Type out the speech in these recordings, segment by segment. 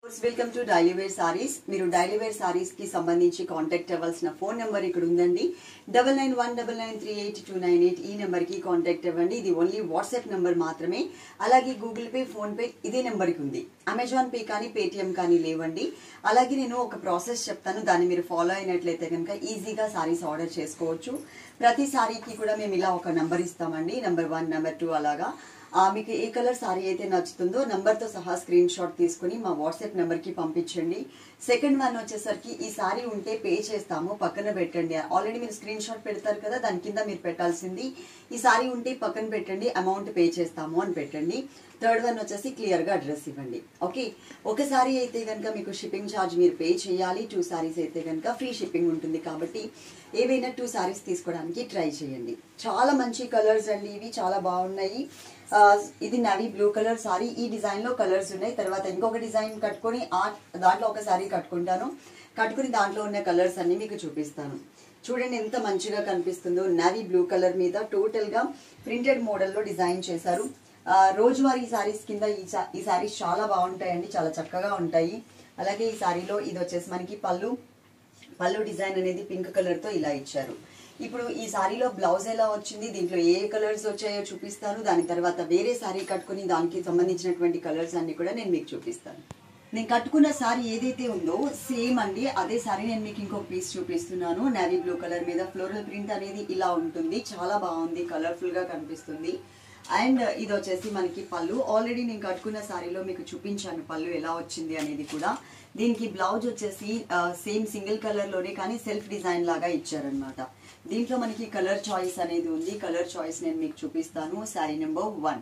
Welcome to daily wear saris మీరు daily wear saris కి సంబంధించి కాంటాక్ట్ అవ్వాల్సిన ఫోన్ నెంబర్ ఇక్కడ ఉందండి double nine one double nine three eight two nine eight ఈ నెంబర్ కి కాంటాక్ట్ అవ్వండి ఇది ఓన్లీ వాట్సాప్ నెంబర్ మాత్రమే అలాగే గూగుల్ పే ఫోన్ పే ఇదే నెంబర్ కి ఉంది అమెజాన్ పే కానీ పేటిఎం కానీ లేవండి అలాగే నేను ఒక ప్రాసెస్ చెప్తాను దాన్ని మీరు ఫాలో అయినట్లయితే కనుక ఈజీగా సారీస్ ఆర్డర్ చేసుకోవచ్చు ప్రతి సారీకి కూడా మేము ఇలా ఒక నంబర్ ఇస్తామండి నెంబర్ వన్ నెంబర్ టూ అలాగా ఆ, మీకు ఏ కలర్ సారీ అయితే నచ్చుతుందో నంబర్ తో సహా స్క్రీన్ షాట్ తీసుకుని మా వాట్సాప్ నెంబర్ కి పంపించండి సెకండ్ వన్ వచ్చేసరికి ఈ సారీ ఉంటే పే చేస్తాము పక్కన పెట్టండి ఆల్రెడీ మీరు స్క్రీన్ షాట్ పెడతారు కదా దాని కింద మీరు పెట్టాల్సింది ఈ సారీ ఉంటే పక్కన పెట్టండి అమౌంట్ పే చేస్తాము అని పెట్టండి థర్డ్ వన్ వచ్చేసి క్లియర్ గా అడ్రస్ ఇవ్వండి ఓకే ఒక సారీ అయితే కనుక మీకు షిప్పింగ్ ఛార్జ్ మీరు పే చేయాలి టూ సారీస్ అయితే కనుక ఫ్రీ షిప్పింగ్ ఉంటుంది కాబట్టి ఏవైనా టూ సారీస్ తీసుకోవడానికి ట్రై చేయండి చాలా మంచి కలర్స్ అండి ఇవి చాలా బాగున్నాయి ఆ, ఇది నవీ బ్లూ కలర్ సారీ ఈ డిజైన్ లో కలర్స్ ఉన్నాయి తర్వాత ఇంకొక డిజైన్ కట్టుకొని ఆ దాంట్లో ఒక సారీ కట్టుకుంటాను కట్టుకుని దాంట్లో ఉన్న కలర్స్ అన్ని మీకు చూపిస్తాను చూడండి ఎంత మంచిగా కనిపిస్తుందో నవీ బ్లూ కలర్ మీద టోటల్ గా ప్రింటెడ్ మోడల్ లో డిజైన్ చేశారు ఆ, రోజువారీ సారీస్ కింద ఈ సా- ఈ సారీస్ చాలా బాగుంటాయండి చాలా చక్కగా ఉంటాయి అలాగే ఈ సారీలో ఇది వచ్చేసి మనకి పళ్ళు పళ్ళు డిజైన్ అనేది పింక్ కలర్ తో ఇలా ఇచ్చారు ఇప్పుడు ఈ సారీలో బ్లౌజ్ ఎలా వచ్చింది దీంట్లో ఏ కలర్స్ వచ్చాయో చూపిస్తాను దాని తర్వాత వేరే సారీ కట్టుకుని దానికి సంబంధించినటువంటి కలర్స్ అన్ని కూడా నేను మీకు చూపిస్తాను నేను కట్టుకున్న సారీ ఏదైతే ఉందో సేమ్ అండి అదే సారీ నేను మీకు ఇంకొక పీస్ చూపిస్తున్నాను నేవీ బ్లూ కలర్ మీద ఫ్లోరల్ ప్రింట్ అనేది ఇలా ఉంటుంది చాలా బాగుంది కలర్ఫుల్ గా కనిపిస్తుంది అండ్ ఇది వచ్చేసి మనకి పళ్ళు ఆల్రెడీ నేను కట్టుకున్న సారీలో మీకు చూపించాను పళ్ళు ఎలా వచ్చింది అనేది కూడా దీనికి బ్లౌజ్ వచ్చేసి సేమ్ సింగిల్ కలర్ లోనే కానీ సెల్ఫ్ డిజైన్ లాగా ఇచ్చారనమాట దీంట్లో మనకి కలర్ చాయిస్ అనేది ఉంది కలర్ చాయిస్ నేను మీకు చూపిస్తాను sari number one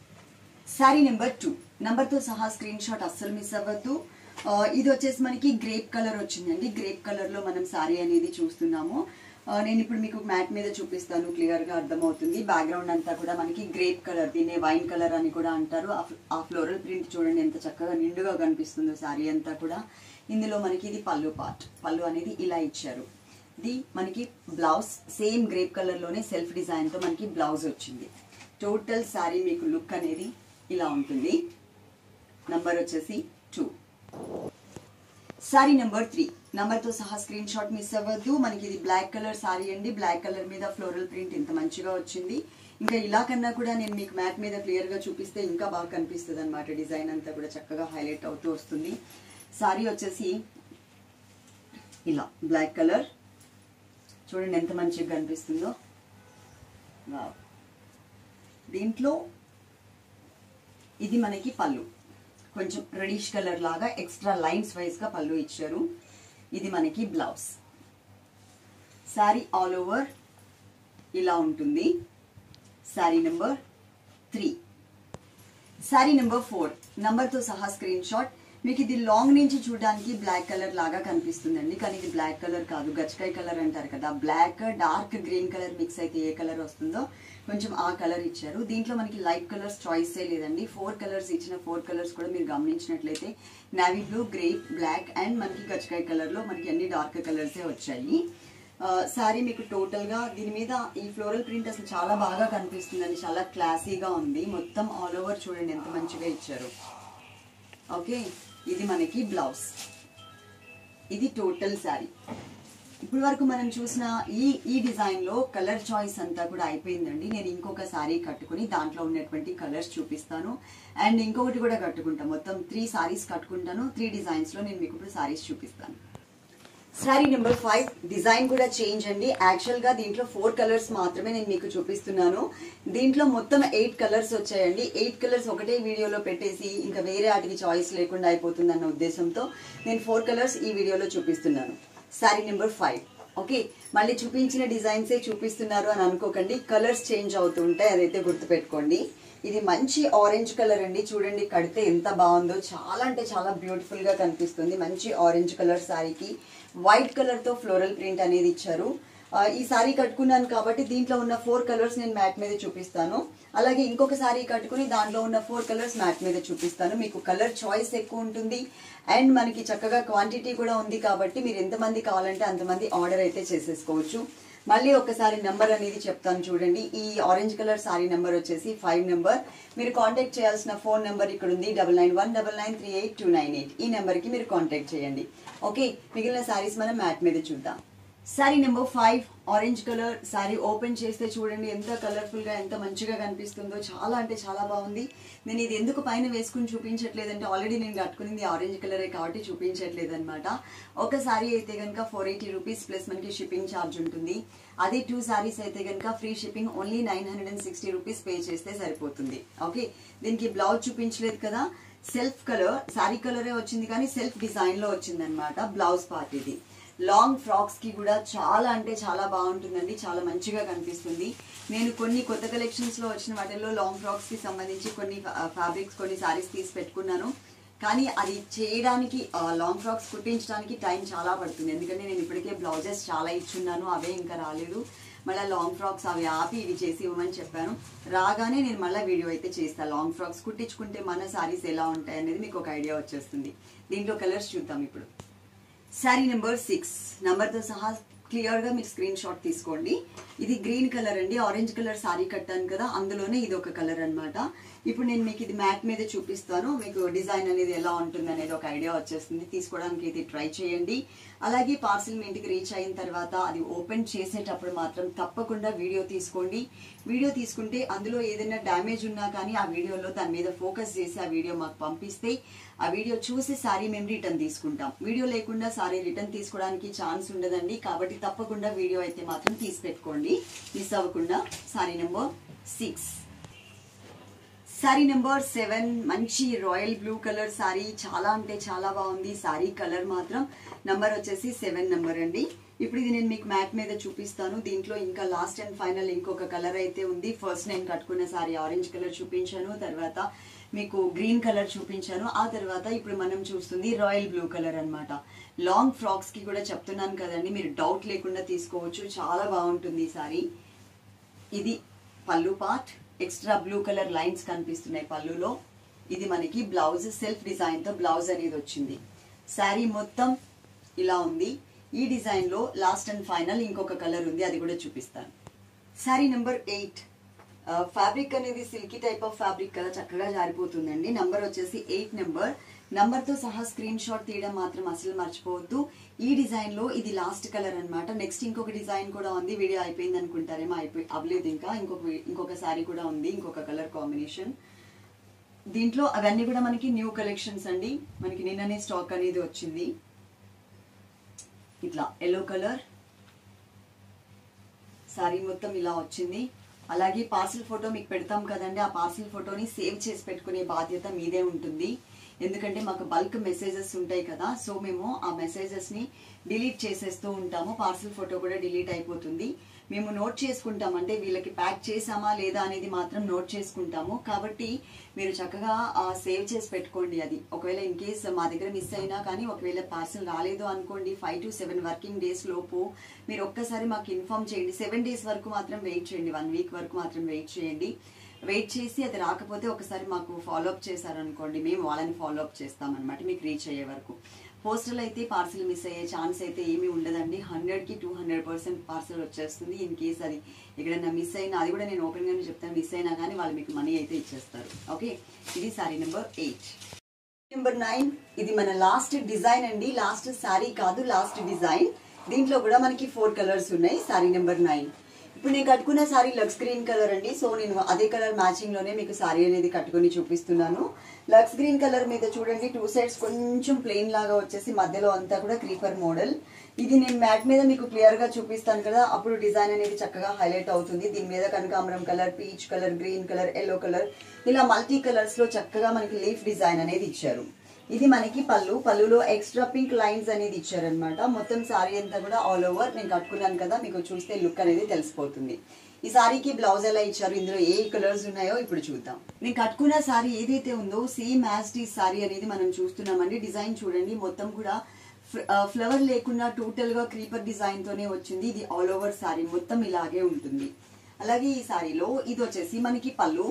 sari number two తో సహా స్క్రీన్ షాట్ అస్సలు మిస్ అవ్వద్దు ఆ, ఇది వచ్చేసి మనకి గ్రేప్ కలర్ వచ్చిందండి గ్రేప్ కలర్ లో మనం శారీ అనేది చూస్తున్నాము ఆ, నేను ఇప్పుడు మీకు మ్యాట్ మీద చూపిస్తాను క్లియర్ గా అర్థమవుతుంది బ్యాక్గ్రౌండ్ అంతా కూడా మనకి గ్రేప్ కలర్ దీన్నే వైన్ కలర్ అని కూడా అంటారు ఆ ఫ్ల- ఆ ఫ్లోరల్ ప్రింట్ చూడండి ఎంత చక్కగా నిండుగా కనిపిస్తుందో శారీ అంతా కూడా ఇందులో మనకి ఇది పళ్ళు పార్ట్ పళ్ళు అనేది ఇలా ఇచ్చారు ఇది మనకి బ్లౌజ్ సేమ్ గ్రేప్ కలర్ లోనే సెల్ఫ్ డిజైన్ తో మనకి బ్లౌజ్ వచ్చింది టోటల్ శారీ మీకు లుక్ అనేది ఇలా ఉంటుంది నంబర్ వచ్చేసి టూ సారీ నెంబర్ త్రీ తో సహా స్క్రీన్ షాట్ మిస్ అవ్వద్దు మనకి ఇది బ్లాక్ కలర్ సారీ అండి బ్లాక్ కలర్ మీద ఫ్లోరల్ ప్రింట్ ఇంత మంచిగా వచ్చింది ఇంకా ఇలా కన్నా కూడా నేను మీకు మ్యాట్ మీద క్లియర్ గా చూపిస్తే ఇంకా బాగా కనిపిస్తుంది అనమాట డిజైన్ అంతా కూడా చక్కగా హైలైట్ అవుతూ వస్తుంది సారీ వచ్చేసి ఇలా బ్లాక్ కలర్ చూడండి ఎంత మంచిగా కనిపిస్తుందో వావ్. దీంట్లో ఇది మనకి పళ్ళు కొంచెం రెడిష్ కలర్ లాగా ఎక్స్ట్రా లైన్స్ వైజ్ గా పళ్ళు ఇచ్చారు ఇది మనకి బ్లౌజ్ శారీ ఆల్ ఓవర్ ఇలా ఉంటుంది sari number three sari number four తో సహా స్క్రీన్ షాట్ మీకు ఇది లాంగ్ నుంచి చూడడానికి బ్లాక్ కలర్ లాగా కనిపిస్తుందండి కానీ ఇది బ్లాక్ కలర్ కాదు గచ్చకాయ కలర్ అంటారు కదా black dark green colour mix అయితే ఏ కలర్ వస్తుందో కొంచెం ఆ కలర్ ఇచ్చారు దీంట్లో మనకి లైట్ కలర్స్ చాయిసే లేదండి ఫోర్ కలర్స్ ఇచ్చిన ఫోర్ కలర్స్ కూడా మీరు గమనించినట్లయితే navy blue grey black and మనకి గచ్చకాయ కలర్ లో మనకి అన్ని డార్క్ కలర్సే వచ్చాయి సారీ మీకు టోటల్ గా దీని మీద ఈ ఫ్లోరల్ ప్రింట్ అసలు చాలా బాగా కనిపిస్తుందండి చాలా క్లాసీగా ఉంది మొత్తం ఆల్ ఓవర్ చూడండి ఎంత మంచిగా ఇచ్చారు ఓకే ఇది మనకి బ్లౌజ్ ఇది టోటల్ శారీ ఇప్పుడు వరకు మనం చూసిన ఈ ఈ డిజైన్ లో కలర్ చాయిస్ అంతా కూడా అయిపోయిందండి నేను ఇంకొక శారీ కట్టుకుని దాంట్లో ఉన్నటువంటి కలర్స్ చూపిస్తాను అండ్ ఇంకొకటి కూడా కట్టుకుంటాను మొత్తం త్రీ సారీస్ కట్టుకుంటాను త్రీ డిజైన్స్ లో నేను మీకు ఇప్పుడు సారీస్ చూపిస్తాను సారీ నెంబర్ ఫైవ్ డిజైన్ కూడా చేంజ్ అండి యాక్చువల్ గా దీంట్లో ఫోర్ కలర్స్ మాత్రమే నేను మీకు చూపిస్తున్నాను దీంట్లో మొత్తం ఎయిట్ కలర్స్ వచ్చాయండి ఎయిట్ కలర్స్ ఒకటే వీడియోలో పెట్టేసి ఇంకా వేరే వాటికి చాయిస్ లేకుండా అయిపోతుంది అన్న ఉద్దేశంతో నేను ఫోర్ కలర్స్ ఈ వీడియోలో చూపిస్తున్నాను సారీ నెంబర్ ఫైవ్ ఓకే మళ్ళీ చూపించిన డిజైన్సే చూపిస్తున్నారు అని అనుకోకండి కలర్స్ చేంజ్ అవుతుంటాయి అదైతే గుర్తుపెట్టుకోండి ఇది మంచి ఆరెంజ్ కలర్ అండి చూడండి కడితే ఎంత బాగుందో చాలా అంటే చాలా బ్యూటిఫుల్ గా కనిపిస్తుంది మంచి ఆరెంజ్ కలర్ శారీకి వైట్ కలర్ తో ఫ్లోరల్ ప్రింట్ అనేది ఇచ్చారు ఆ, ఈ సారీ కట్టుకున్నాను కాబట్టి దీంట్లో ఉన్న ఫోర్ కలర్స్ నేను మ్యాట్ మీద చూపిస్తాను అలాగే ఇంకొక సారీ కట్టుకుని దాంట్లో ఉన్న ఫోర్ కలర్స్ మ్యాట్ మీద చూపిస్తాను మీకు కలర్ చాయిస్ ఎక్కువ ఉంటుంది అండ్ మనకి చక్కగా క్వాంటిటీ కూడా ఉంది కాబట్టి మీరు ఎంతమంది కావాలంటే అంతమంది ఆర్డర్ అయితే చేసేసుకోవచ్చు మళ్ళీ ఒకసారి నెంబర్ అనేది చెప్తాను చూడండి ఈ ఆరెంజ్ కలర్ సారీ నెంబర్ వచ్చేసి ఫైవ్ నెంబర్ మీరు కాంటాక్ట్ చేయాల్సిన ఫోన్ నెంబర్ ఇక్కడ ఉంది double nine one double nine three eight two nine eight ఈ నెంబర్కి మీరు కాంటాక్ట్ చేయండి ఓకే మిగిలిన సారీస్ మనం మ్యాట్ మీద చూద్దాం sari number five orange colour sari open చేస్తే చూడండి ఎంత కలర్ఫుల్ గా ఎంత మంచిగా కనిపిస్తుందో చాలా అంటే చాలా బాగుంది నేను ఇది ఎందుకు పైన వేసుకుని చూపించట్లేదంటే ఆల్రెడీ నేను కట్టుకునింది ఆరెంజ్ కలరే కాబట్టి చూపించట్లేదు అనమాట ఒక సారీ అయితే కనుక ఫోర్ ఎయిటీ రూపీస్ ప్లస్ మనకి షిప్పింగ్ ఛార్జ్ ఉంటుంది అదే టూ సారీస్ అయితే కనుక free shipping only nine hundred and sixty rupees pay చేస్తే సరిపోతుంది ఓకే దీనికి బ్లౌజ్ చూపించలేదు కదా సెల్ఫ్ కలర్ సారీ కలరే వచ్చింది కానీ సెల్ఫ్ డిజైన్ లో వచ్చింది అనమాట బ్లౌజ్ పార్ట్ ఇది లాంగ్ ఫ్రాక్స్ కి కూడా చాలా అంటే చాలా బాగుంటుందండి చాలా మంచిగా కనిపిస్తుంది నేను కొన్ని కొత్త కలెక్షన్స్ లో వచ్చిన వాటిల్లో లాంగ్ ఫ్రాక్స్ కి సంబంధించి కొన్ని ఫ్యాబ్రిక్స్ కొన్ని సారీస్ తీసి పెట్టుకున్నాను కానీ అది చేయడానికి లాంగ్ ఫ్రాక్స్ కుట్టించడానికి టైం చాలా పడుతుంది ఎందుకంటే నేను ఇప్పటికే బ్లౌజెస్ చాలా ఇచ్చున్నాను అవే ఇంకా రాలేదు మళ్ళీ లాంగ్ ఫ్రాక్స్ అవి ఆపి ఇవి చేసి ఇవ్వమని చెప్పాను రాగానే నేను మళ్ళీ వీడియో అయితే చేస్తాను లాంగ్ ఫ్రాక్స్ కుట్టించుకుంటే మన సారీస్ ఎలా ఉంటాయి అనేది మీకు ఒక ఐడియా వచ్చేస్తుంది దీంట్లో కలర్స్ చూద్దాం ఇప్పుడు శారీ నెంబర్ సిక్స్ తో సహా క్లియర్ గా మీరు స్క్రీన్ షాట్ తీసుకోండి ఇది గ్రీన్ కలర్ అండి ఆరెంజ్ కలర్ సారీ కట్టాను కదా అందులోనే ఇది ఒక కలర్ అన్నమాట ఇప్పుడు నేను మీకు ఇది మ్యాట్ మీద చూపిస్తాను మీకు డిజైన్ అనేది ఎలా ఉంటుంది అనేది ఒక ఐడియా వచ్చేస్తుంది తీసుకోవడానికి ఇది ట్రై చేయండి అలాగే పార్సిల్ మీ ఇంటికి రీచ్ అయిన తర్వాత అది ఓపెన్ చేసేటప్పుడు మాత్రం తప్పకుండా వీడియో తీసుకోండి వీడియో తీసుకుంటే అందులో ఏదైనా డ్యామేజ్ ఉన్నా కానీ ఆ వీడియోలో దాని మీద ఫోకస్ చేసి ఆ వీడియో మాకు పంపిస్తే ఆ వీడియో చూసి సారీ మేము రిటర్న్ తీసుకుంటాం వీడియో లేకుండా సారీ రిటర్న్ తీసుకోవడానికి ఛాన్స్ ఉండదండి కాబట్టి తప్పకుండా వీడియో అయితే మాత్రం తీసి పెట్టుకోండి మిస్ అవ్వకుండా sari number six sari number seven మంచి రాయల్ బ్లూ కలర్ సారీ చాలా అంటే చాలా బాగుంది సారీ కలర్ మాత్రం నంబర్ వచ్చేసి సెవెన్ నెంబర్ అండి ఇప్పుడు ఇది నేను మీకు మ్యాట్ మీద చూపిస్తాను దీంట్లో ఇంకా లాస్ట్ అండ్ ఫైనల్ ఇంకొక కలర్ అయితే ఉంది ఫస్ట్ నేను కట్టుకున్న సారీ ఆరెంజ్ కలర్ చూపించాను తర్వాత మీకు గ్రీన్ కలర్ చూపించాను ఆ తర్వాత ఇప్పుడు మనం చూస్తుంది రాయల్ బ్లూ కలర్ అన్నమాట లాంగ్ ఫ్రాక్స్ కి కూడా చెప్తున్నాను కదండి మీరు డౌట్ లేకుండా తీసుకోవచ్చు చాలా బాగుంటుంది ఈ సారీ ఇది పళ్ళు part extra blue colour lines కనిపిస్తున్నాయి పళ్ళులో ఇది మనకి బ్లౌజ్ సెల్ఫ్ డిజైన్ తో బ్లౌజ్ అనేది వచ్చింది శారీ మొత్తం ఇలా ఉంది ఈ డిజైన్ లో లాస్ట్ అండ్ ఫైనల్ ఇంకొక కలర్ ఉంది అది కూడా చూపిస్తాను శారీ నెంబర్ ఎయిట్ ఫ్యాబ్రిక్ అనేది సిల్కీ టైప్ ఆఫ్ ఫ్యాబ్రిక్ కదా చక్కగా జారిపోతుందండి నంబర్ వచ్చేసి ఎయిట్ నెంబర్ నంబర్ తో సహా స్క్రీన్ షాట్ తీయడం మాత్రం అసలు మర్చిపోవద్దు ఈ డిజైన్ లో ఇది లాస్ట్ కలర్ అన్నమాట నెక్స్ట్ ఇంకొక డిజైన్ కూడా ఉంది వీడియో అయిపోయింది అనుకుంటారేమో అయిపోయి అవ్వలేదు ఇంకా ఇంకొక వి- ఇంకొక శారీ కూడా ఉంది ఇంకొక కలర్ కాంబినేషన్ దీంట్లో అవన్నీ కూడా మనకి న్యూ కలెక్షన్స్ అండి మనకి నిన్ననే స్టాక్ అనేది వచ్చింది ఇట్లా ఎల్లో కలర్ సారీ మొత్తం ఇలా వచ్చింది అలాగే పార్సిల్ ఫోటో మీకు పెడతాం కదండి ఆ పార్సిల్ ఫోటోని సేవ్ చేసి పెట్టుకునే బాధ్యత మీదే ఉంటుంది ఎందుకంటే మాకు బల్క్ మెసేజెస్ ఉంటాయి కదా సో మేము ఆ మెసేజెస్ ని డిలీట్ చేసేస్తూ ఉంటాము పార్సిల్ ఫోటో కూడా డిలీట్ అయిపోతుంది మేము నోట్ చేసుకుంటాం అంటే వీళ్ళకి ప్యాక్ చేసామా లేదా అనేది మాత్రం నోట్ చేసుకుంటాము కాబట్టి మీరు చక్కగా సేవ్ చేసి పెట్టుకోండి అది ఒకవేళ ఇన్ కేస్ మా దగ్గర మిస్ అయినా కానీ ఒకవేళ పార్సల్ రాలేదు అనుకోండి five to seven working days లోపు మీరు ఒక్కసారి మాకు ఇన్ఫార్మ్ చేయండి సెవెన్ డేస్ వరకు మాత్రం వెయిట్ చేయండి వన్ వీక్ వరకు మాత్రం వెయిట్ చేయండి వెయిట్ చేసి అది రాకపోతే ఒకసారి మాకు ఫాలో అప్ చేశారనుకోండి మేము వాళ్ళని ఫాలో అప్ చేస్తామన్నమాట మీకు రీచ్ అయ్యే వరకు పోస్టల్ అయితే పార్సిల్ మిస్ అయ్యే ఛాన్స్ అయితే ఏమీ ఉండదండి హండ్రెడ్ కి టూ హండ్రెడ్ పర్సెంట్ పార్సల్ వచ్చేస్తుంది ఇన్ కేస్ అది ఎక్కడైనా మిస్ అయినా అది కూడా నేను ఓపెన్ గానే చెప్తాను మిస్ అయినా కానీ వాళ్ళు మీకు మనీ అయితే ఇచ్చేస్తారు ఓకే ఇది sari number eight number nine ఇది మన లాస్ట్ డిజైన్ అండి లాస్ట్ శారీ కాదు లాస్ట్ డిజైన్ దీంట్లో కూడా మనకి ఫోర్ కలర్స్ ఉన్నాయి శారీ నెంబర్ నైన్ ఇప్పుడు నేను కట్టుకున్న శారీ లక్స్ గ్రీన్ కలర్ అండి సో నేను అదే కలర్ మ్యాచింగ్ లోనే మీకు శారీ అనేది కట్టుకొని చూపిస్తున్నాను లక్స్ గ్రీన్ కలర్ మీద చూడండి టూ సైడ్స్ కొంచెం ప్లెయిన్ లాగా వచ్చేసి మధ్యలో అంతా కూడా క్రీపర్ మోడల్ ఇది నేను మ్యాట్ మీద మీకు క్లియర్ గా చూపిస్తాను కదా అప్పుడు డిజైన్ అనేది చక్కగా హైలైట్ అవుతుంది దీని మీద కనకాంబరం colour peach colour green colour yellow colour ఇలా మల్టీ కలర్స్ లో చక్కగా మనకి లీఫ్ డిజైన్ అనేది ఇచ్చారు ఇది మనకి పళ్ళు పళ్ళులో ఎక్స్ట్రా పింక్ లైన్స్ అనేది ఇచ్చారనమాట మొత్తం సారీ అంతా కూడా ఆల్ ఓవర్ నేను కట్టుకున్నాను కదా మీకు చూస్తే లుక్ అనేది తెలిసిపోతుంది ఈ సారీకి బ్లౌజ్ ఎలా ఇచ్చారు ఇందులో ఏ కలర్స్ ఉన్నాయో ఇప్పుడు చూద్దాం నేను కట్టుకున్న సారీ ఏదైతే ఉందో సేమ్ యాజ్ టీ సారీ అనేది మనం చూస్తున్నామండి డిజైన్ చూడండి మొత్తం కూడా ఫ్లవర్ లేకుండా టోటల్ గా క్రీపర్ డిజైన్ తోనే వచ్చింది ఇది ఆల్ ఓవర్ సారీ మొత్తం ఇలాగే ఉంటుంది అలాగే ఈ సారీలో ఇది వచ్చేసి మనకి పళ్ళు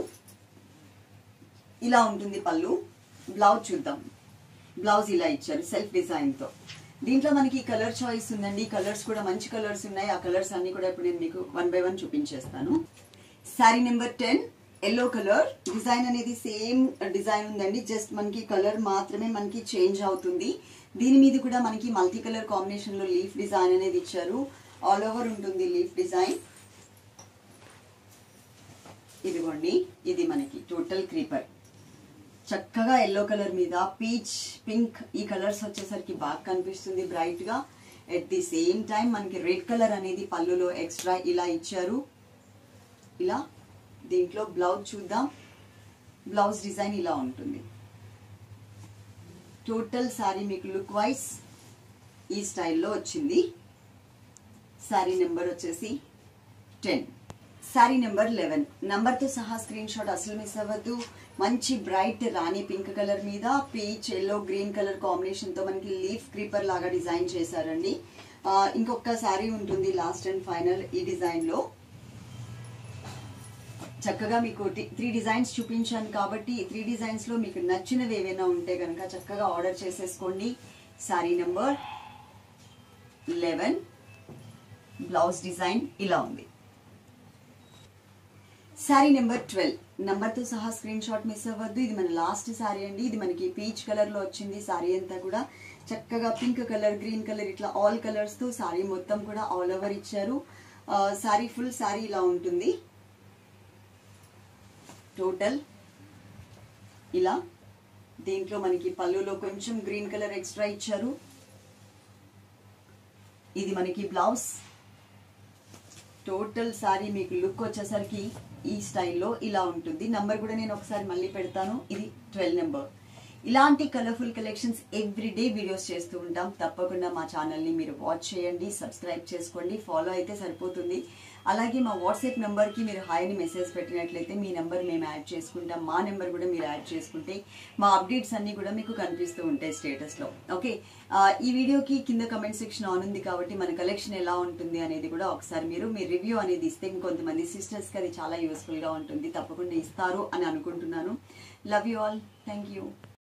ఇలా ఉంటుంది పళ్ళు బ్లౌజ్ చూద్దాం బ్లౌజ్ ఇలా ఇచ్చారు సెల్ఫ్ డిజైన్ తో దీంట్లో మనకి కలర్ చాయిస్ ఉందండి కలర్స్ కూడా మంచి కలర్స్ ఉన్నాయి ఆ కలర్స్ అన్ని కూడా ఇప్పుడు నేను మీకు వన్ బై వన్ చూపించేస్తాను sari number ten yellow colour design అనేది సేమ్ డిజైన్ ఉందండి జస్ట్ మనకి కలర్ మాత్రమే మనకి చేంజ్ అవుతుంది దీని మీద కూడా మనకి మల్టీ కలర్ కాంబినేషన్ లో లీఫ్ డిజైన్ అనేది ఇచ్చారు ఆల్ ఓవర్ ఉంటుంది లీఫ్ డిజైన్ ఇదిగోండి ఇది మనకి టోటల్ క్రీపర్ చక్కగా ఎల్లో కలర్ మీద పీచ్ పింక్ ఈ కలర్స్ వచ్చేసరికి బాగా కనిపిస్తుంది బ్రైట్ గా ఎట్ ది సేమ్ టైం మనకి రెడ్ కలర్ అనేది పళ్ళులో ఎక్స్ట్రా ఇలా ఇచ్చారు ఇలా దీంట్లో బ్లౌజ్ చూద్దాం బ్లౌజ్ డిజైన్ ఇలా ఉంటుంది టోటల్ శారీ మీకు లుక్ వైజ్ ఈ స్టైల్లో వచ్చింది శారీ నెంబర్ వచ్చేసి టెన్ శారీ నెంబర్ లెవెన్ తో సహా స్క్రీన్ షాట్ అసలు మిస్ అవ్వద్దు మంచి బ్రైట్ రాణి పింక్ కలర్ మీద peach yellow green colour combination తో మనకి లీఫ్ క్రీపర్ లాగా డిజైన్ చేశారండి ఆ, ఇంకొక శారీ ఉంటుంది లాస్ట్ అండ్ ఫైనల్ ఈ డిజైన్ లో చక్కగా మీకు త్రీ డిజైన్స్ చూపించాను కాబట్టి త్రీ డిజైన్స్ లో మీకు నచ్చినవి ఏవైనా ఉంటే కనుక చక్కగా ఆర్డర్ చేసేసుకోండి sari number eleven blouse design ఇలా ఉంది శారీ నెంబర్ ట్వెల్వ్ తో సహా స్క్రీన్ షాట్ మిస్ అవ్వద్దు ఇది మన లాస్ట్ శారీ అండి ఇది మనకి పీచ్ కలర్ లో వచ్చింది శారీ అంతా కూడా చక్కగా పింక్ కలర్ గ్రీన్ కలర్ ఇట్లా ఆల్ కలర్స్ తో శారీ మొత్తం కూడా ఆల్ ఓవర్ ఇచ్చారు శారీ ఫుల్ శారీ ఇలా ఉంటుంది టోటల్ ఇలా దీంట్లో మనకి పళ్ళులో కొంచెం గ్రీన్ కలర్ ఎక్స్ట్రా ఇచ్చారు ఇది మనకి బ్లౌజ్ టోటల్ సారీ మీకు లుక్ వచ్చేసరికి ఈ స్టైల్లో ఇలా ఉంటుంది నంబర్ కూడా నేను ఒకసారి మళ్ళీ పెడతాను ఇది ట్వెల్వ్ నెంబర్ ఇలాంటి కలర్ఫుల్ కలెక్షన్స్ ఎవ్రీడే వీడియోస్ చేస్తూ ఉంటాం తప్పకుండా మా ఛానల్ని మీరు వాచ్ చేయండి సబ్స్క్రైబ్ చేసుకోండి ఫాలో అయితే సరిపోతుంది అలాగే మా వాట్సాప్ నెంబర్కి మీరు హాయ్ అని మెసేజ్ పెట్టినట్లయితే మీ నెంబర్ మేము యాడ్ చేసుకుంటాం మా నెంబర్ కూడా మీరు యాడ్ చేసుకుంటే మా అప్డేట్స్ అన్ని కూడా మీకు కనిపిస్తూ ఉంటాయి స్టేటస్లో ఓకే ఆ, ఈ వీడియోకి కింద కమెంట్ సెక్షన్ ఆన్ ఉంది కాబట్టి మన కలెక్షన్ ఎలా ఉంటుంది అనేది కూడా ఒకసారి మీరు మీ రివ్యూ అనేది ఇస్తే ఇంకొంతమంది సిస్టర్స్కి అది చాలా యూస్ఫుల్గా ఉంటుంది తప్పకుండా ఇస్తారు అని అనుకుంటున్నాను love you all thank you